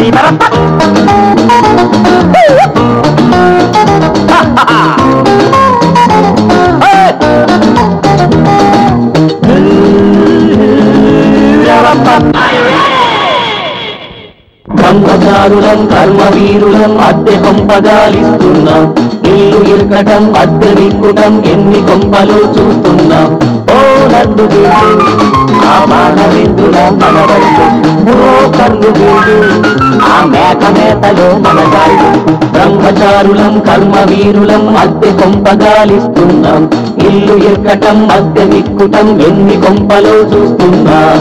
బ్రహ్మచారులం కర్మవీరులం అద్దె కొంపగాలిస్తున్నాం ఇల్లు ఇరకటం అద్దె విక్కుటం ఎన్ని కొంపలు చూస్తున్నాం ఓ నన్ను వీడు ఆ మానవేంద్రుల మనవళ్ళు ఓ కన్ను వీడు ఆ మేక మేతలో మనగాళ్ళు బ్రహ్మచారులం కర్మవీరులం అద్దె కొంపగాలిస్తున్నాం ఇల్లు ఇరకటం అద్దె విక్కుటం ఎన్ని కొంపలు చూస్తున్నాం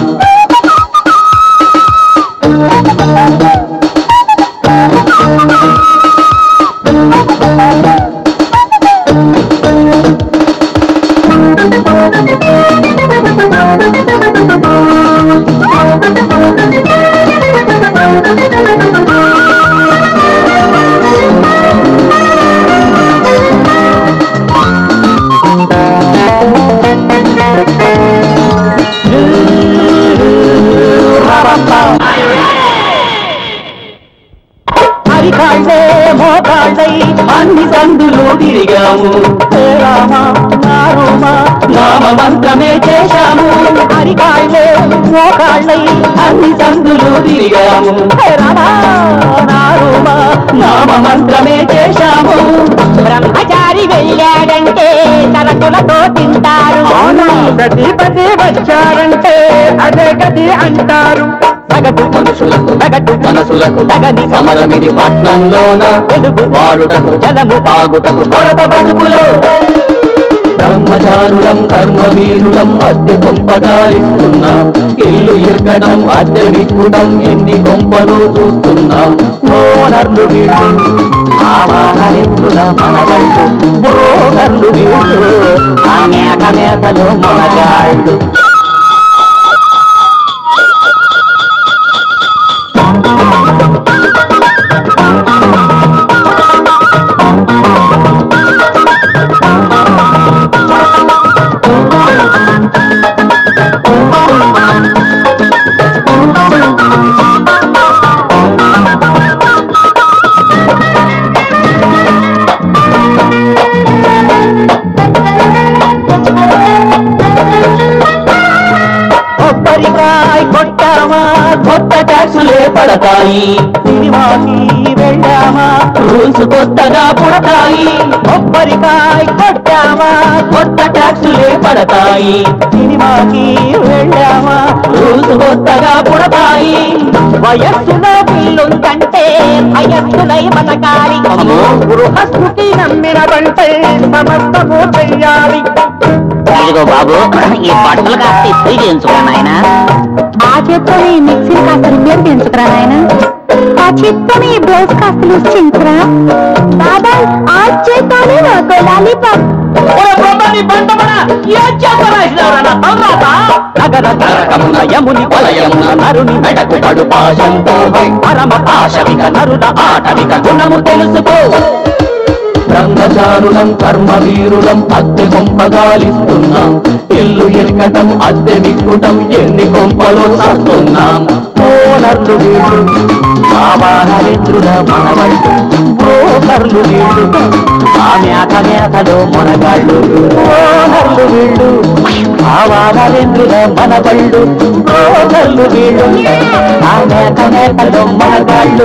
అరికాళ్ళే మోకాళ్ళై అన్ని సందులు తిరిగాము హే రామ నా రోమ నామ మంత్రమే చేశాము అరికాళ్ళే మోకాళ్ళై అన్ని సందులు తిరిగాము హే రామ నా రోమ నామ మంత్రమే చేశాము బ్రహ్మచారి వెళ్ళాడంటే తరతులతో తింటారు ప్రతిపతి వచ్చారంటే అదే గది అంటారు సగటు మనుషులకు సగటు మనసులకు తగని సమరమిది పట్నంలోన వెలుగు వాడుటకు జలము తాగుటకు కొరత బతుకులో బ్రహ్మచారులం కర్మవీరులం అద్దె కొంపగాలిస్తున్నాం ఇల్లు ఇరగడం అద్దె విక్కుడం ఎన్ని కొంపలు చూస్తున్నాం ఓనర్లు వీళ్ళు ఆవాహరింపుల మనగళ్ళు ఓనర్లు వీళ్ళు ఆ మేక మేకలు మనగాళ్ళు కొబ్బరికాయ కొట్టామా కొత్త ట్యాక్సులే పడతాయి సినిమాకి వెళ్ళామా రూల్స్ కొత్తగా పుడతాయి కొబ్బరికాయ కొట్టామా కొత్త ట్యాక్సులే పడతాయి సినిమాకి వెళ్ళామా రూల్స్ కొత్తగా పుడతాయి వయస్సులో బిల్లుందంటే వయస్సులై బతకాలి గృహస్థుకి నమ్మినదంటే సమస్తము చెయ్యాలి ఇదిగో బాబు ఈ బట్టలు కాస్త ఇస్త్రీ చేయించుకో నాయన ఆ చేత్తోని మిక్సీ కాస్త రిపేర్ చేయించుకురా నాయన ఆ చేత్తోని బ్లౌజ్ కాస్త లూజ్ చేయించుకురా బాబా ఆ చేత్తోని ఒక లాలీపాప్ నగర నరకమున యముని వలయమున నరుని మెడకు పడు పాశంతో పరమ పాశవిక నరుల ఆటవిక గుణము తెలుసుకో బ్రహ్మచారులం కర్మవీరులం అద్దె కొంపగాలిస్తున్నాం ఇల్లు ఇరకటం అద్దె విక్కుటం ఎన్ని కొంపలు సస్తున్నాం ఓనర్లు వీళ్ళు ఆవాహరిద్రుల మనవళ్ళు ఓనర్లు వీళ్ళు ఆ మేక మేకలో మనగాళ్ళు ఓనర్లు వీళ్ళు ఆవాహరిద్రుల మనవళ్ళు ఓనర్లు వీళ్ళు ఆ మేక మేకలో మనగాళ్ళు